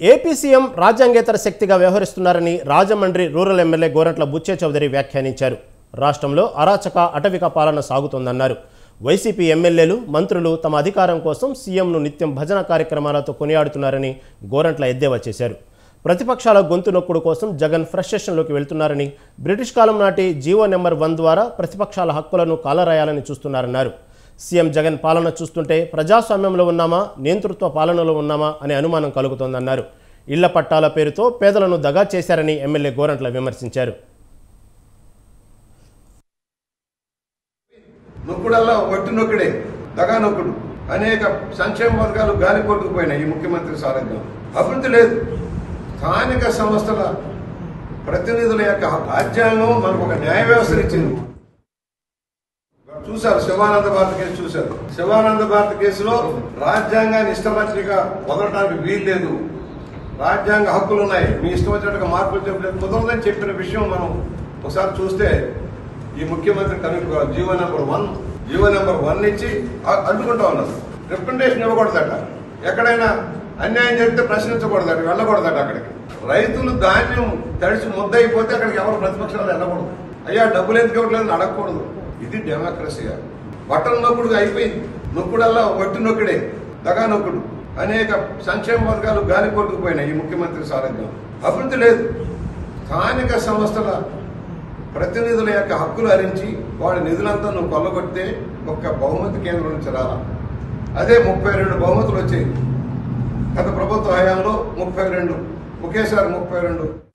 AP CM రాజ్యాంగేతర శక్తిగా వ్యవహరిస్తున్నారని రాజమండ్రి రూరల్ ఎమ్మెల్యే గోరంట్ల బుచ్చే చౌదరి వ్యాఖ్యానించారు రాష్ట్రంలో అరాచక అటవిక పాలన సాగుతోందన్నారు వైసీపీ ఎమ్మెల్యేలు మంత్రులు తమ అధికారం కోసం సీఎంను నిత్యం భజన కార్యక్రమాలతో కొనియాడుతున్నారని గోరంట్ల ఎద్దేవా చేశారు ప్రతిపక్షాల గొంతు నొక్కుడు కోసం జగన్ ఫ్రస్ట్రేషన్లోకి వెళ్తున్నారని బ్రిటిష్ కాలం నాటి జీవో నెంబర్ వన్ ద్వారా ప్రతిపక్షాల హక్కులను కాలరాయాలని చూస్తున్నారన్నారు సీఎం జగన్ పాలన చూస్తుంటే ప్రజాస్వామ్యంలో ఉన్నామా నియంతృత్వ పాలనలో ఉన్నామా అనే అనుమానం కలుగుతోందన్నారు ఇళ్ల పట్టాల పేరుతో పేదలను దగా చేశారని ఎమ్మెల్యే గోరంట్ల విమర్శించారు నొక్కుడల్లా ఒట్టి నొక్కుడే దగా నొక్కుడు అనేక సంక్షేమ పథకాలు గాలి కొట్టుకుపోయినాయి ఈ ముఖ్యమంత్రి సారథ్యం అభివృద్ధి లేదు స్థానిక సంస్థల ప్రతినిధుల యొక్క రాజ్యాంగం మనకు ఒక న్యాయ వ్యవస్థను ఇచ్చింది చూశారు శివానంద భారత కేసు చూశారు శివానంద భారత కేసులో రాజ్యాంగాన్ని ఇష్టపత్రిక వదలడానికి వీలు లేదు రాజ్యాంగ హక్కులు ఉన్నాయి మీ ఇష్టం వచ్చినట్టుగా మార్పులు చెప్పలేదు కుదరదని చెప్పిన విషయం మనం ఒకసారి చూస్తే ఈ ముఖ్యమంత్రి కనుక GO number one GO number one ఇచ్చి అ- అడ్డుకుంటా ఉన్నారు రిప్రజెంటేషన్ ఇవ్వకూడదట ఎక్కడైనా అన్యాయం జరిగితే ప్రశ్నించకూడదట వెళ్ళకూడదట అక్కడికి రైతులు ధాన్యం తడిసి ముద్దయిపోతే అక్కడికి ఎవరు ప్రతిపక్షాలు వెళ్ళకూడదు అయ్యా డబ్బులు ఎందుకు ఇవ్వట్లేదు అడగకూడదు ఇది డెమోక్రసీగా బట్టల నొక్కుడు అయిపోయింది నొక్కుడల్లా ఒట్టి నొక్కుడే దగా నొక్కుడు అనేక సంక్షేమ పథకాలు గాలి కొట్టుకుపోయినాయి ఈ ముఖ్యమంత్రి సారథ్యం అభివృద్ధి లేదు స్థానిక సంస్థల ప్రతినిధుల యొక్క హక్కులు హరించి వాడి నిధులంతా నువ్వు కొల్లగొడితే ఒక్క బహుమతి కేంద్రం నుంచి రాలా అదే ముప్పై రెండు బహుమతులు వచ్చాయి గత ప్రభుత్వ హయాంలో ముప్పై రెండు ఒకేసారి ముప్పై రెండు